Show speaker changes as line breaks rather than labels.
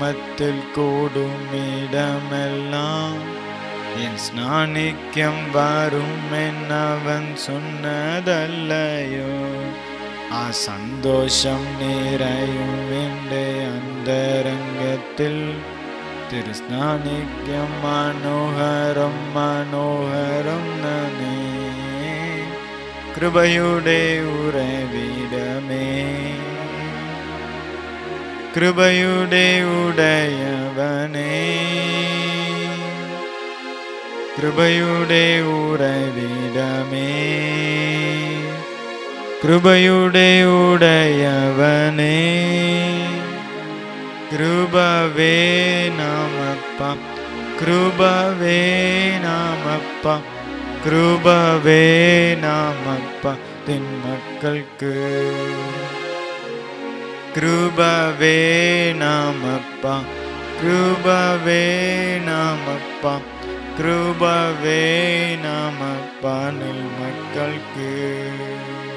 நாமத்தில் கூடும் இடமெல்லாம் என் ஸ்நானிக்கம் வரும் என்னவன் சொன்னதல்லையோ ஆ சந்தோஷம் நிறையும் வேண்டே அந்தரங்கத்தில் திரு ஸ்நானிக்கம் மனோகரம் மனோகரம் நனே கிருபையுடே உறைவிடமே கிருபையுடே உடையவனே கிருபையுடே உறைவிடமே கிருபையுடே உடையவனே கிருபவே நாமப்பா கிருபவே நாமப்பா கிருபவே நாமப்பா தின் மக்களுக்கு கிருபவே நாமப்பா கிருபவே நாமப்பா கிருபவே நாமப்பா நில் மக்களுக்கு